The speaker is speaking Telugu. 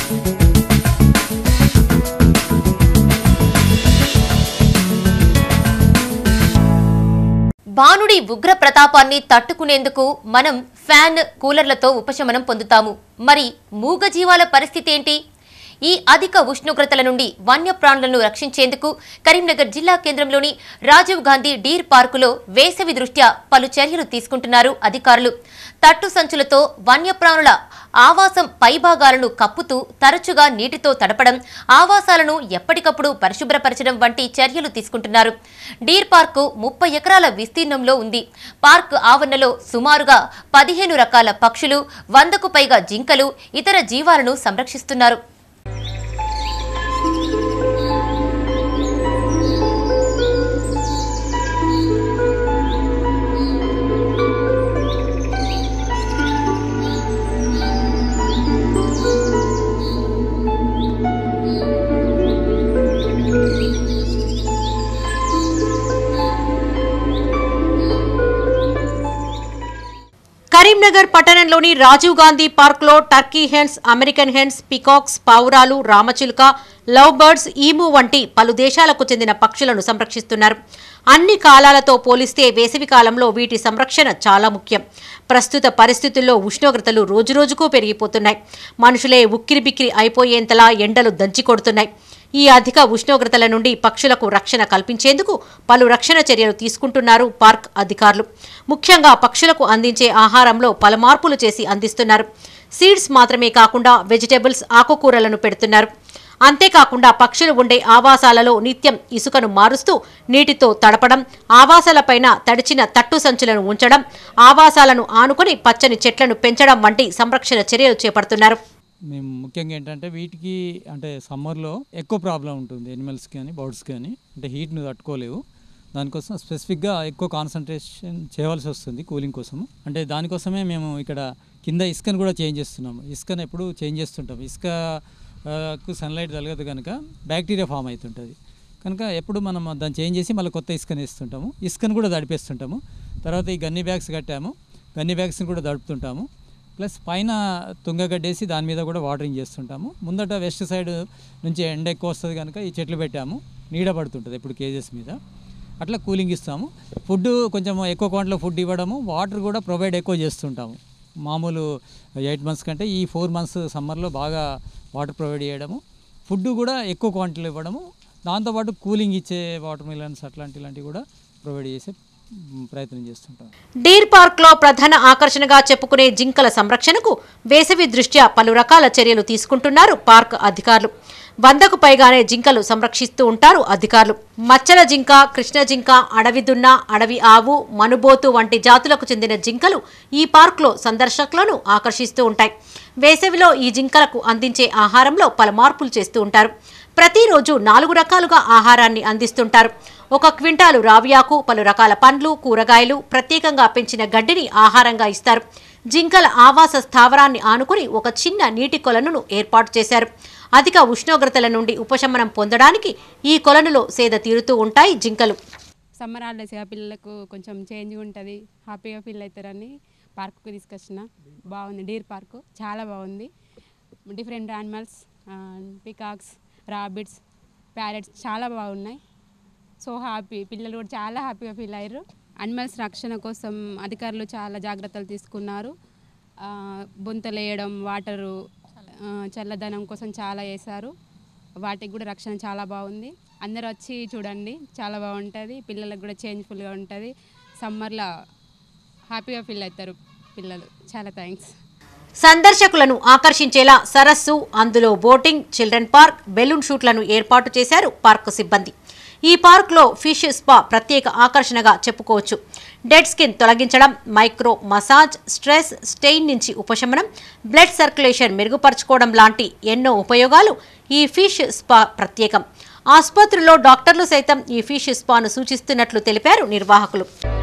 బాణుడి ఉగ్ర ప్రతాపాన్ని తట్టుకునేందుకు మనం ఫ్యాన్ కూలర్లతో ఉపశమనం పొందుతాము మరి మూగజీవాల పరిస్థితి ఏంటి ఈ అధిక ఉష్ణోగ్రతల నుండి వన్యప్రాణులను రక్షించేందుకు కరీంనగర్ జిల్లా కేంద్రంలోని రాజీవ్ గాంధీ డీర్ పార్కులో వేసవి దృష్ట్యా పలు చర్యలు తీసుకుంటున్నారు అధికారులు తట్టు సంచులతో వన్యప్రాణుల ఆవాసం పైభాగాలను కప్పుతూ తరచుగా నీటితో తడపడం ఆవాసాలను ఎప్పటికప్పుడు పరిశుభ్రపరచడం వంటి చర్యలు తీసుకుంటున్నారు డీర్ పార్కు ముప్పై ఎకరాల విస్తీర్ణంలో ఉంది పార్క్ ఆవరణలో సుమారుగా పదిహేను రకాల పక్షులు వందకు పైగా జింకలు ఇతర జీవాలను సంరక్షిస్తున్నారు కరీంనగర్ పట్టణంలోని రాజీవ్ గాంధీ పార్క్లో turkey hens American hens peacocks పావురాలు రామచిలుక లవ్ బర్డ్స్ ఈము వంటి పలు దేశాలకు చెందిన పక్షులను సంరక్షిస్తున్నారు అన్ని కాలాలతో పోలిస్తే వేసవి కాలంలో వీటి సంరక్షణ చాలా ముఖ్యం ప్రస్తుత పరిస్థితుల్లో ఉష్ణోగ్రతలు రోజురోజుకు పెరిగిపోతున్నాయి మనుషులే ఉక్కిరిబిక్కిరి అయిపోయేంతలా ఎండలు దంచి కొడుతున్నాయి ఈ అధిక ఉష్ణోగ్రతల నుండి పక్షులకు రక్షణ కల్పించేందుకు పలు రక్షణ చర్యలు తీసుకుంటున్నారు పార్క్ అధికారులు ముఖ్యంగా పక్షులకు అందించే ఆహారంలో పలు మార్పులు చేసి అందిస్తున్నారు సీడ్స్ మాత్రమే కాకుండా వెజిటబుల్స్ ఆకుకూరలను పెడుతున్నారు అంతేకాకుండా పక్షులు ఉండే ఆవాసాలలో నిత్యం ఇసుకను మారుస్తూ నీటితో తడపడం ఆవాసాలపైన తడిచిన తట్టు సంచులను ఉంచడం ఆవాసాలను ఆనుకొని పచ్చని చెట్లను పెంచడం వంటి సంరక్షణ చర్యలు చేపడుతున్నారు మేము ముఖ్యంగా ఏంటంటే వీటికి అంటే సమ్మర్లో ఎక్కువ ప్రాబ్లం ఉంటుంది ఎనిమల్స్కి కానీ బర్డ్స్ కానీ అంటే హీట్ను తట్టుకోలేవు దానికోసం స్పెసిఫిక్గా ఎక్కువ కాన్సన్ట్రేషన్ చేయవలసి వస్తుంది కూలింగ్ కోసం అంటే దానికోసమే మేము ఇక్కడ కింద ఇసుకను కూడా చేంజ్ చేస్తున్నాము ఇసుకను ఎప్పుడు చేంజ్ చేస్తుంటాం ఇసుకకు సన్లైట్ తగలదు కనుక బ్యాక్టీరియా ఫామ్ అవుతుంటుంది కనుక ఎప్పుడు మనం దాన్ని చేంజ్ చేసి మళ్ళీ కొత్త ఇసుకని వేస్తుంటాము ఇసుకను కూడా తడిపేస్తుంటాము తర్వాత ఈ గన్ని బ్యాగ్స్ కట్టాము గన్ని బ్యాగ్స్ని కూడా తడుపుతుంటాము ప్లస్ పైన తుంగగడ్డేసి దాని మీద కూడా వాటరింగ్ చేస్తుంటాము ముందట వెస్ట్ సైడ్ నుంచి ఎండ ఎక్కువ వస్తుంది కనుక ఈ చెట్లు పెట్టాము నీడ పడుతుంటుంది ఇప్పుడు కేజెస్ మీద అట్లా కూలింగ్ ఇస్తాము ఫుడ్ కొంచెం ఎక్కువ క్వాంటిటీలో ఫుడ్ ఇవ్వడము వాటర్ కూడా ప్రొవైడ్ ఎక్కువ చేస్తుంటాము మామూలు ఎయిట్ మంత్స్ కంటే ఈ ఫోర్ మంత్స్ సమ్మర్లో బాగా వాటర్ ప్రొవైడ్ చేయడము ఫుడ్ కూడా ఎక్కువ క్వాంటిటీలో ఇవ్వడము దాంతోపాటు కూలింగ్ ఇచ్చే వాటర్ మిలన్స్ అట్లాంటి ఇలాంటివి కూడా ప్రొవైడ్ చేసే మ్, ప్రయత్నం చేస్తుంటాం డీర్ పార్క్లో ప్రధాన ఆకర్షణగా చెప్పుకునే జింకల సంరక్షణకు వేసవి దృష్ట్యా పలు రకాల చర్యలు తీసుకుంటున్నారు పార్క్ అధికారులు వందకు పైగానే జింకలు సంరక్షిస్తూ ఉంటారు అధికారులు మచ్చల జింక కృష్ణ జింక అడవి దున్న అడవి ఆవు మనుబోతు వంటి జాతులకు చెందిన జింకలు ఈ పార్క్లో సందర్శకులను ఆకర్షిస్తూ ఉంటాయి వేసవిలో ఈ జింకలకు అందించే ఆహారంలో పలు మార్పులు చేస్తూ ఉంటారు ప్రతిరోజు నాలుగు రకాలుగా ఆహారాన్ని అందిస్తుంటారు ఒక క్వింటాలు రావియాకు పలు రకాల పండ్లు కూరగాయలు ప్రత్యేకంగా పెంచిన గడ్డిని ఆహారంగా ఇస్తారు జింకల ఆవాస స్థావరాన్ని ఆనుకుని ఒక చిన్న నీటి కొలనును ఏర్పాటు చేశారు అధిక ఉష్ణోగ్రతల నుండి ఉపశమనం పొందడానికి ఈ కొలనులో సేద తీరుతూ ఉంటాయి జింకలు సమ్మర్ హాలిడేస్గా పిల్లలకు కొంచెం చేంజ్ ఉంటుంది హ్యాపీగా ఫీల్ అవుతారని పార్కుకి తీసుకొచ్చిన బాగుంది డీర్ పార్కు చాలా బాగుంది different animals peacocks rabbits parrots చాలా బాగున్నాయి సో హ్యాపీ పిల్లలు కూడా చాలా హ్యాపీగా ఫీల్ అయ్యారు అనిమల్స్ రక్షణ కోసం అధికారులు చాలా జాగ్రత్తలు తీసుకున్నారు ఆ, బొంతలు వేయడం వాటరు ఆ, చల్లదనం కోసం చాలా వేశారు వాటికి కూడా రక్షణ చాలా బాగుంది అందరూ వచ్చి చూడండి చాలా బాగుంటుంది పిల్లలకు కూడా చేంజ్ఫుల్గా ఉంటుంది సమ్మర్లో హ్యాపీగా ఫీల్ అవుతారు పిల్లలు చాలా థ్యాంక్స్ సందర్శకులను ఆకర్షించేలా సరస్సు అందులో బోటింగ్ చిల్డ్రన్ పార్క్ బెలూన్ షూట్లను ఏర్పాటు చేశారు పార్కు సిబ్బంది ఈ పార్క్లో ఫిష్ స్పా ప్రత్యేక ఆకర్షణగా చెప్పుకోవచ్చు డెడ్ స్కిన్ తొలగించడం మైక్రో మసాజ్ స్ట్రెస్ స్టెయిన్ నుంచి ఉపశమనం బ్లడ్ సర్క్యులేషన్ మెరుగుపరచుకోవడం లాంటి ఎన్నో ఉపయోగాలు ఈ ఫిష్ స్పా ప్రత్యేకం ఆసుపత్రిలో డాక్టర్లు సైతం ఈ ఫిష్ స్పాను సూచిస్తున్నట్లు తెలిపారు నిర్వాహకులు